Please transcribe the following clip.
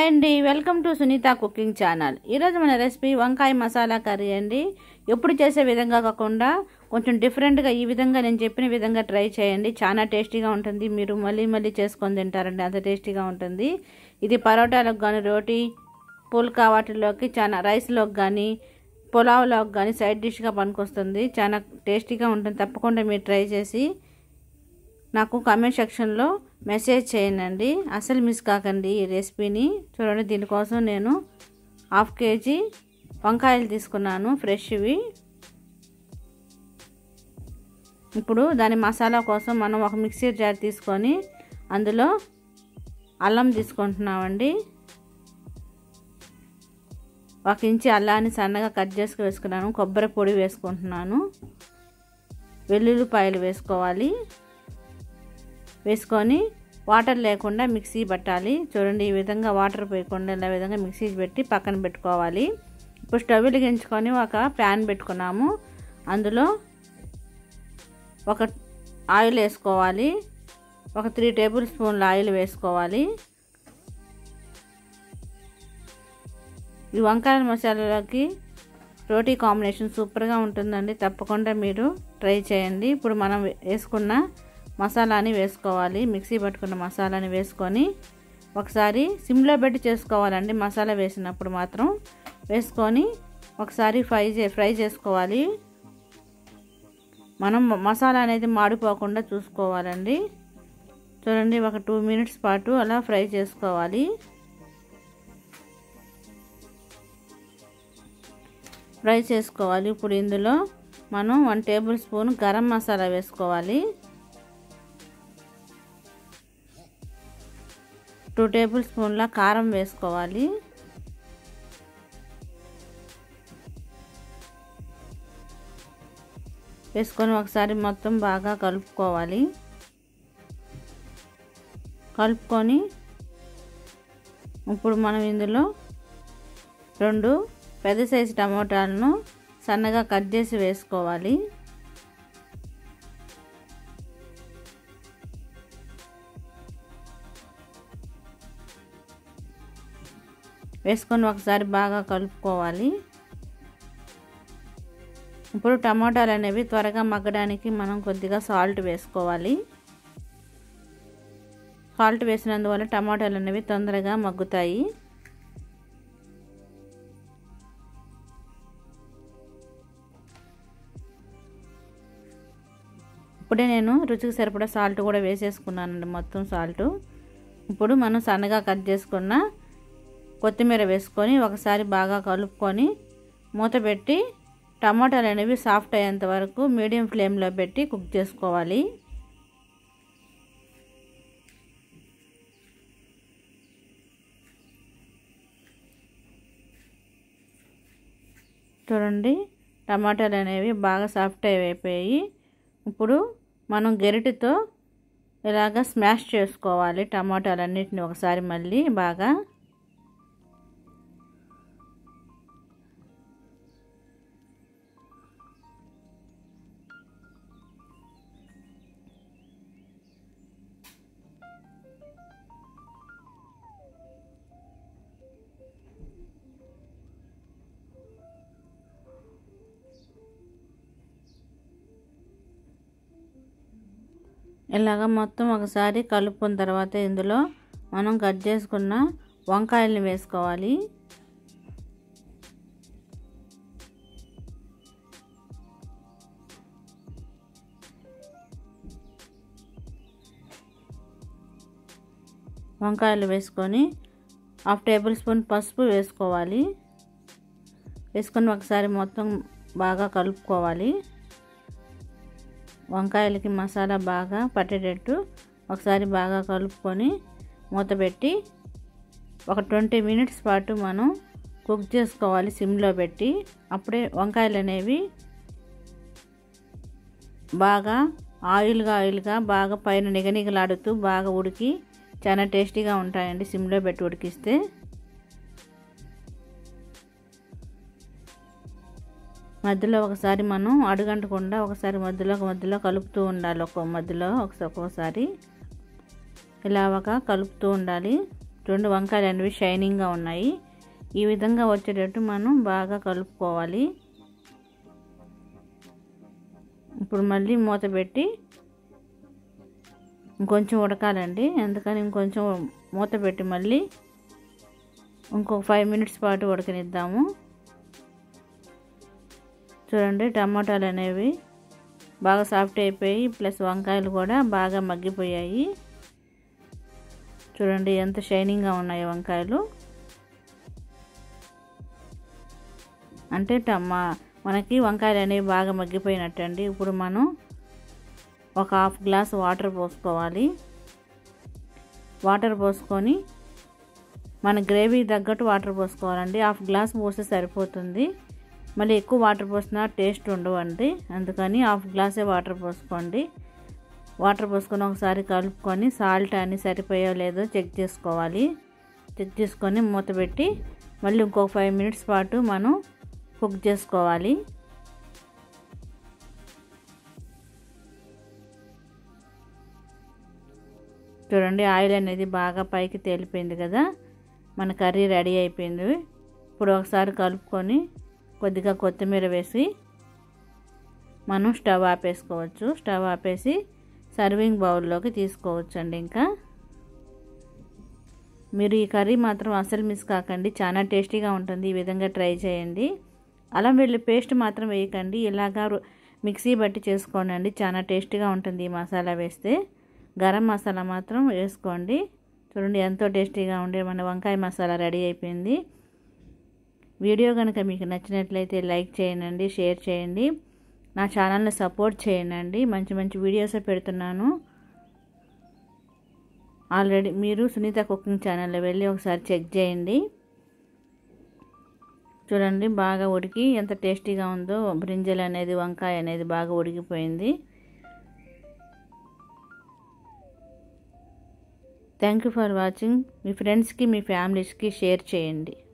అండి welcome to Sunitha cooking channel ఈరోజు మన రెసిపీ వంకాయ మసాలా కర్రీ అండి ఎప్పుడు చేసే విధంగా కాకుండా కొంచెం డిఫరెంట్గా ఈ విధంగా నేను చెప్పిన విధంగా ట్రై చేయండి చాలా టేస్టీగా ఉంటుంది మీరు మళ్ళీ మళ్ళీ చేసుకొని తింటారండి అంత టేస్టీగా ఉంటుంది ఇది పరోటాలకు కానీ రోటీ పుల్కా వాటిలోకి చాలా రైస్లోకి కానీ పులావ్లోకి కానీ సైడ్ డిష్గా పనికొస్తుంది చాలా టేస్టీగా ఉంటుంది తప్పకుండా మీరు ట్రై చేసి నాకు కామెంట్ సెక్షన్లో మెసేజ్ చేయండి అసలు మిస్ కాకండి ఈ రెసిపీని చూడండి దీనికోసం నేను హాఫ్ కేజీ వంకాయలు తీసుకున్నాను ఫ్రెష్వి ఇప్పుడు దాని మసాలా కోసం మనం ఒక మిక్సీ జార్ తీసుకొని అందులో అల్లం తీసుకుంటున్నామండి ఒక ఇంచి అల్లాన్ని సన్నగా కట్ చేసుకు వేసుకున్నాను కొబ్బరి పొడి వేసుకుంటున్నాను వెల్లుల్లిపాయలు వేసుకోవాలి వేసుకొని వాటర్ లేకుండా మిక్సీ పట్టాలి చూడండి ఈ విధంగా వాటర్ పోయకుండా ఇలా విధంగా మిక్సీ పెట్టి పక్కన పెట్టుకోవాలి ఇప్పుడు స్టవ్ వెలిగించుకొని ఒక ప్యాన్ పెట్టుకున్నాము అందులో ఒక ఆయిల్ వేసుకోవాలి ఒక త్రీ టేబుల్ స్పూన్ల ఆయిల్ వేసుకోవాలి ఈ వంకాయ మసాలాలోకి రోటీ కాంబినేషన్ సూపర్గా ఉంటుందండి తప్పకుండా మీరు ట్రై చేయండి ఇప్పుడు మనం వేసుకున్న మసాలాని వేసుకోవాలి మిక్సీ పట్టుకున్న మసాలాని వేసుకొని ఒకసారి సిమ్లో పెట్టి చేసుకోవాలండి మసాలా వేసినప్పుడు మాత్రం వేసుకొని ఒకసారి ఫ్రై చే ఫ్రై చేసుకోవాలి మనం మసాలా అనేది మాడిపోకుండా చూసుకోవాలండి చూడండి ఒక టూ మినిట్స్ పాటు అలా ఫ్రై చేసుకోవాలి ఫ్రై చేసుకోవాలి ఇప్పుడు ఇందులో మనం one table spoon garam masala వేసుకోవాలి టూ టేబుల్ స్పూన్ల కారం వేసుకోవాలి వేసుకొని ఒకసారి మొత్తం బాగా కలుపుకోవాలి కలుపుకొని ఇప్పుడు మనం ఇందులో రెండు పెద్ద సైజు టమోటాలను సన్నగా కట్ చేసి వేసుకోవాలి వేసుకొని ఒకసారి బాగా కలుపుకోవాలి ఇప్పుడు టమాటాలు అనేవి త్వరగా మగ్గడానికి మనం కొద్దిగా సాల్ట్ వేసుకోవాలి సాల్ట్ వేసినందువల్ల టమాటాలు అనేవి తొందరగా మగ్గుతాయి ఇప్పుడే నేను రుచికి సరిపడా సాల్ట్ కూడా వేసేసుకున్నానండి మొత్తం సాల్ట్ ఇప్పుడు మనం సన్నగా కట్ చేసుకున్న కొత్తిమీర వేసుకొని ఒకసారి బాగా కలుపుకొని మూత పెట్టి టమాటాలు అనేవి సాఫ్ట్ అయ్యేంత వరకు మీడియం ఫ్లేమ్లో పెట్టి కుక్ చేసుకోవాలి చూడండి టమాటాలు అనేవి బాగా సాఫ్ట్ అయిపోయాయి ఇప్పుడు మనం గెరిటితో ఇలాగ స్మాష్ చేసుకోవాలి టమాటాలన్నిటిని ఒకసారి మళ్ళీ బాగా ఇలాగ మొత్తం ఒకసారి కలుపుకున్న తర్వాత ఇందులో మనం కట్ చేసుకున్న వంకాయల్ని వేసుకోవాలి వంకాయలు వేసుకొని హాఫ్ టేబుల్ స్పూన్ పసుపు వేసుకోవాలి వేసుకొని ఒకసారి మొత్తం బాగా కలుపుకోవాలి వంకాయలకి మసాలా బాగా పట్టేటట్టు ఒకసారి బాగా కలుపుకొని మూత పెట్టి ఒక ట్వంటీ మినిట్స్ పాటు మనం కుక్ చేసుకోవాలి సిమ్లో పెట్టి అప్పుడే వంకాయలు అనేవి బాగా ఆయిల్గా ఆయిల్గా బాగా పైన నిగనిగలాడుతూ బాగా ఉడికి చాలా టేస్టీగా ఉంటాయండి సిమ్లో పెట్టి ఉడికిస్తే మధ్యలో ఒకసారి మనం అడుగంటకుండా ఒకసారి మధ్యలో మధ్యలో కలుపుతూ ఉండాలి ఒక మధ్యలో ఒక్కొక్కసారి ఇలా ఒక కలుపుతూ ఉండాలి రెండు వంకాయలు అనేవి షైనింగ్గా ఉన్నాయి ఈ విధంగా వచ్చేటట్టు మనం బాగా కలుపుకోవాలి ఇప్పుడు మళ్ళీ మూత పెట్టి ఇంకొంచెం ఉడకాలండి అందుకని ఇంకొంచెం మూత పెట్టి మళ్ళీ ఇంకొక ఫైవ్ మినిట్స్ పాటు ఉడకనిద్దాము చూడండి టమాటాలు అనేవి బాగా సాఫ్ట్ అయిపోయి ప్లస్ వంకాయలు కూడా బాగా మగ్గిపోయాయి చూడండి ఎంత షైనింగ్గా ఉన్నాయి వంకాయలు అంటే టమా మనకి వంకాయలు అనేవి బాగా మగ్గిపోయినట్టు అండి ఇప్పుడు మనం ఒక హాఫ్ గ్లాస్ వాటర్ పోసుకోవాలి వాటర్ పోసుకొని మన గ్రేవీ తగ్గట్టు వాటర్ పోసుకోవాలండి హాఫ్ గ్లాస్ పోస్తే సరిపోతుంది మళ్ళీ ఎక్కువ వాటర్ పోసినా టేస్ట్ ఉండవండి అందుకని హాఫ్ గ్లాసే వాటర్ పోసుకోండి వాటర్ పోసుకొని ఒకసారి కలుపుకొని సాల్ట్ అని సరిపోయో లేదో చెక్ చేసుకోవాలి చెక్ చేసుకొని మూత పెట్టి మళ్ళీ ఇంకొక ఫైవ్ మినిట్స్ పాటు మనం కుక్ చేసుకోవాలి చూడండి ఆయిల్ అనేది బాగా పైకి తేలిపోయింది కదా మన కర్రీ రెడీ అయిపోయింది ఇప్పుడు ఒకసారి కలుపుకొని కొద్దిగా కొత్తిమీర వేసి మనం స్టవ్ ఆపేసుకోవచ్చు స్టవ్ ఆపేసి సర్వింగ్ బౌల్లోకి తీసుకోవచ్చు అండి ఇంకా మీరు ఈ కర్రీ మాత్రం అసలు మిస్ కాకండి చాలా టేస్టీగా ఉంటుంది ఈ విధంగా ట్రై చేయండి అల్లం వెల్లి పేస్ట్ మాత్రం వేయకండి ఇలాగా మిక్సీ బట్టి చేసుకోండి చాలా టేస్టీగా ఉంటుంది ఈ మసాలా వేస్తే గరం మసాలా మాత్రం వేసుకోండి చూడండి ఎంతో టేస్టీగా ఉండే మన వంకాయ మసాలా రెడీ అయిపోయింది వీడియో కనుక మీకు నచ్చినట్లయితే లైక్ చేయండి షేర్ చేయండి నా ఛానల్ని సపోర్ట్ చేయండి మంచి మంచి వీడియోస్ పెడుతున్నాను ఆల్రెడీ మీరు సునీత కుకింగ్ ఛానల్లో వెళ్ళి ఒకసారి చెక్ చేయండి చూడండి బాగా ఉడికి ఎంత టేస్టీగా ఉందో బ్రింజల్ అనేది వంకాయ అనేది బాగా ఉడికిపోయింది థ్యాంక్ యూ ఫర్ వాచింగ్ మీ ఫ్రెండ్స్కి మీ ఫ్యామిలీస్కి షేర్ చేయండి